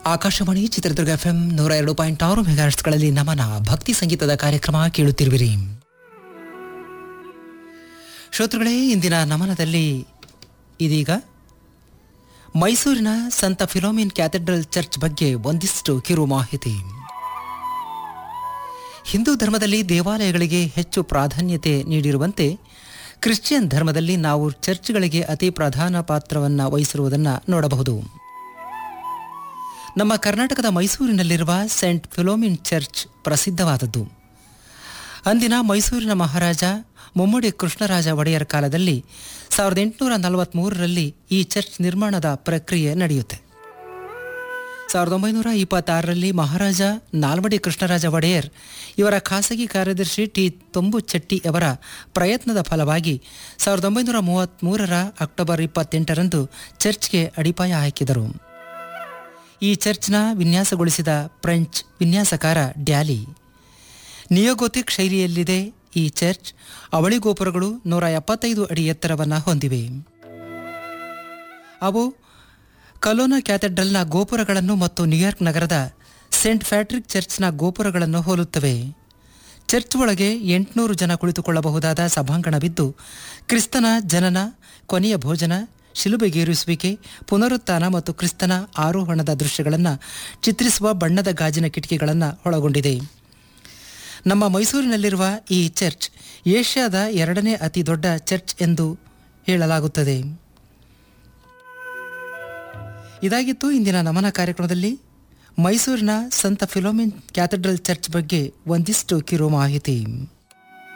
Akashvani Chitradurga FM ನೂರ ಎರಡು point ಆರು ಮೆಗಾಹರ್ಟ್ಸ್ಗಳಲ್ಲಿ ನಮನ ಭಕ್ತಿ ಸಂಗೀತದ ಕಾರ್ಯಕ್ರಮ ಕೇಳುತ್ತಿರುವಿರಿ ಶ್ರೋತೃಗಳೇ ಇಂದಿನ ನಮನದಲ್ಲಿ ಇದೀಗ ಮೈಸೂರಿನ ಸಂತ ಫಿಲೋಮಿನ್ ಕ್ಯಾಥೆಡ್ರಲ್ ಚರ್ಚ್ ಬಗ್ಗೆ ಒಂದಿಷ್ಟು ಕಿರು ಮಾಹಿತಿ ಹಿಂದೂ ಧರ್ಮದಲ್ಲಿ ದೇವಾಲಯಗಳಿಗೆ ಹೆಚ್ಚು ಪ್ರಾಧಾನ್ಯತೆ ನೀಡಿರುವಂತೆ ಕ್ರಿಶ್ಚಿಯನ್ ಧರ್ಮದಲ್ಲಿ ನಾವು ಚರ್ಚ್ಗಳಿಗೆ ಅತಿ ಪ್ರಧಾನ ಪಾತ್ರವನ್ನು ವಹಿಸಿರುವುದನ್ನು ನೋಡಬಹುದು ನಮ್ಮ ಕರ್ನಾಟಕದ ಮೈಸೂರಿನಲ್ಲಿರುವ ಸೆಂಟ್ ಫಿಲೋಮಿನ್ ಚರ್ಚ್ ಪ್ರಸಿದ್ಧವಾದದ್ದು ಅಂದಿನ ಮೈಸೂರಿನ ಮಹಾರಾಜ ಮುಮ್ಮಡಿ ಕೃಷ್ಣರಾಜ ಒಡೆಯರ್ ಕಾಲದಲ್ಲಿ ಸಾವಿರದ ಎಂಟುನೂರ ನಲವತ್ತ್ಮೂರರಲ್ಲಿ ಈ ಚರ್ಚ್ ನಿರ್ಮಾಣದ ಪ್ರಕ್ರಿಯೆ ನಡೆಯುತ್ತೆ ಸಾವಿರದ ಒಂಬೈನೂರ ಇಪ್ಪತ್ತಾರರಲ್ಲಿ ಮಹಾರಾಜ ನಾಲ್ವಡಿ ಕೃಷ್ಣರಾಜ ಒಡೆಯರ್ ಇವರ ಖಾಸಗಿ ಕಾರ್ಯದರ್ಶಿ ಟಿ ತುಂಬುಚೆಟ್ಟಿ ಅವರ ಪ್ರಯತ್ನದ ಫಲವಾಗಿ ಸಾವಿರದ ಒಂಬೈನೂರ ಮೂವತ್ತ್ಮೂರರ ಅಕ್ಟೋಬರ್ ಇಪ್ಪತ್ತೆಂಟರಂದು ಚರ್ಚ್ಗೆ ಅಡಿಪಾಯ ಹಾಕಿದರು ಈ ಚರ್ಚ್ನ ವಿನ್ಯಾಸಗೊಳಿಸಿದ ಫ್ರೆಂಚ್ ವಿನ್ಯಾಸಕಾರ ಡ್ಯಾಲಿ ನಿಯೋಗೋತಿಕ್ ಶೈಲಿಯಲ್ಲಿದೆ ಈ ಚರ್ಚ್ ಅವಳಿ ಗೋಪುರಗಳು ನೂರ ಎಪ್ಪತ್ತೈದು ಅಡಿ ಎತ್ತರವನ್ನು ಹೊಂದಿವೆ ಅವು ಕಲೋನಾ ಕ್ಯಾಥೆಡ್ರಲ್ನ ಗೋಪುರಗಳನ್ನು ಮತ್ತು ನ್ಯೂಯಾರ್ಕ್ ನಗರದ ಸೇಂಟ್ ಫ್ಯಾಟ್ರಿಕ್ ಚರ್ಚ್ನ ಗೋಪುರಗಳನ್ನು ಹೋಲುತ್ತವೆ ಚರ್ಚ್ ಒಳಗೆ ಎಂಟುನೂರು ಜನ ಕುಳಿತುಕೊಳ್ಳಬಹುದಾದ ಸಭಾಂಗಣವಿದ್ದು ಕ್ರಿಸ್ತನ ಜನನ ಕೊನೆಯ ಭೋಜನ ಶಿಲುಬೆಗೇರಿಸುವಿಕೆ ಪುನರುತ್ಥಾನ ಮತ್ತು ಕ್ರಿಸ್ತನ ಆರೋಹಣದ ದೃಶ್ಯಗಳನ್ನು ಚಿತ್ರಿಸುವ ಬಣ್ಣದ ಗಾಜಿನ ಕಿಟಕಿಗಳನ್ನು ಒಳಗೊಂಡಿದೆ ನಮ್ಮ ಮೈಸೂರಿನಲ್ಲಿರುವ ಈ ಚರ್ಚ್ ಏಷ್ಯಾದ ಎರಡನೇ ಅತಿ ದೊಡ್ಡ ಚರ್ಚ್ ಎಂದು ಹೇಳಲಾಗುತ್ತದೆ ಇದಾಗಿತ್ತು ಇಂದಿನ ನಮನ ಕಾರ್ಯಕ್ರಮದಲ್ಲಿ ಮೈಸೂರಿನ ಸಂತ ಫಿಲೋಮಿನ್ ಕ್ಯಾಥೆಡ್ರಲ್ ಚರ್ಚ್ ಬಗ್ಗೆ ಒಂದಿಷ್ಟು ಕಿರು ಮಾಹಿತಿ